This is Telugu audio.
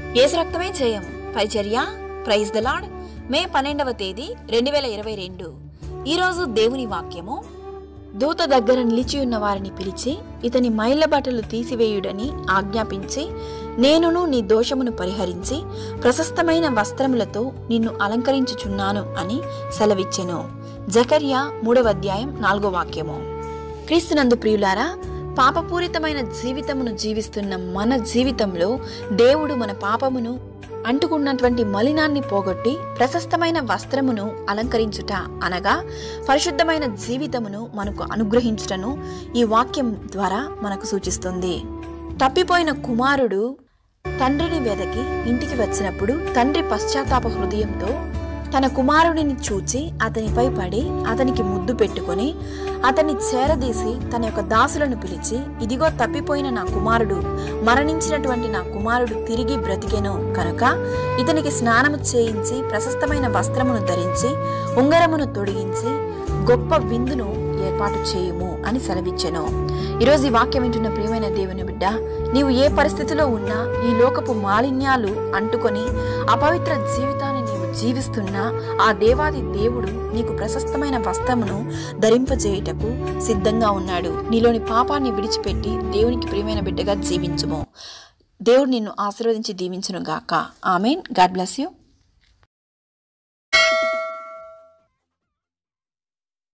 ఏసు రక్తమే జయము పరిచర్య ప్రైజ్ ద లాడ్ మే పన్నెండవ తేదీ రెండు వేల ఇరవై రెండు ఈరోజు దేవుని వాక్యము దూత దగ్గర నిలిచి ఉన్న వారిని పిలిచి ఇతని మైళ్ళ బట్టలు తీసివేయుడని ఆజ్ఞాపించి నేనును నీ దోషమును పరిహరించి ప్రశస్తమైన వస్త్రములతో నిన్ను అలంకరించుచున్నాను అని సెలవిచ్చెను జకర్యా మూడవ అధ్యాయం నాలుగో వాక్యము క్రీస్తునందు ప్రియులారా పాపపూరితమైన జీవితమును జీవిస్తున్న మన జీవితంలో దేవుడు మన పాపమును అంటుకున్నటువంటి మలినాన్ని పోగొట్టి ప్రశస్తమైన వస్త్రమును అలంకరించుట అనగా పరిశుద్ధమైన జీవితమును మనకు అనుగ్రహించుటను ఈ వాక్యం ద్వారా మనకు సూచిస్తుంది తప్పిపోయిన కుమారుడు తండ్రిని వెదకి ఇంటికి వచ్చినప్పుడు తండ్రి పశ్చాత్తాప హృదయంతో తన కుమారుడిని చూచి అతనిపై పడి అతనికి ముద్దు పెట్టుకొని అతన్ని చేరదీసి తన యొక్క దాసులను పిలిచి ఇదిగో తప్పిపోయిన నా కుమారుడు మరణించినటువంటి నా కుమారుడు తిరిగి బ్రతికెను కనుక ఇతనికి స్నానము చేయించి ప్రశస్తమైన వస్త్రమును ధరించి ఉంగరమును తొడిగించి గొప్ప విందును ఏర్పాటు చేయుము అని సెలవిచ్చెను ఈరోజు ఈ వాక్యం వింటున్న ప్రియమైన దేవుని బిడ్డ నీవు ఏ పరిస్థితిలో ఉన్నా ఈ లోకపు మాలిన్యాలు అంటుకొని అపవిత్ర జీవితాన్ని నీవు జీవిస్తున్నా ఆ దేవాది దేవుడు నీకు ప్రశస్తమైన వస్త్రమును ధరింపజేయుటకు సిద్ధంగా ఉన్నాడు నీలోని పాపాన్ని విడిచిపెట్టి దేవునికి ప్రియమైన బిడ్డగా జీవించుము దేవుడు నిన్ను ఆశీర్వదించి దీవించును గాక ఆమెన్ గాడ్ బ్లెస్ యూ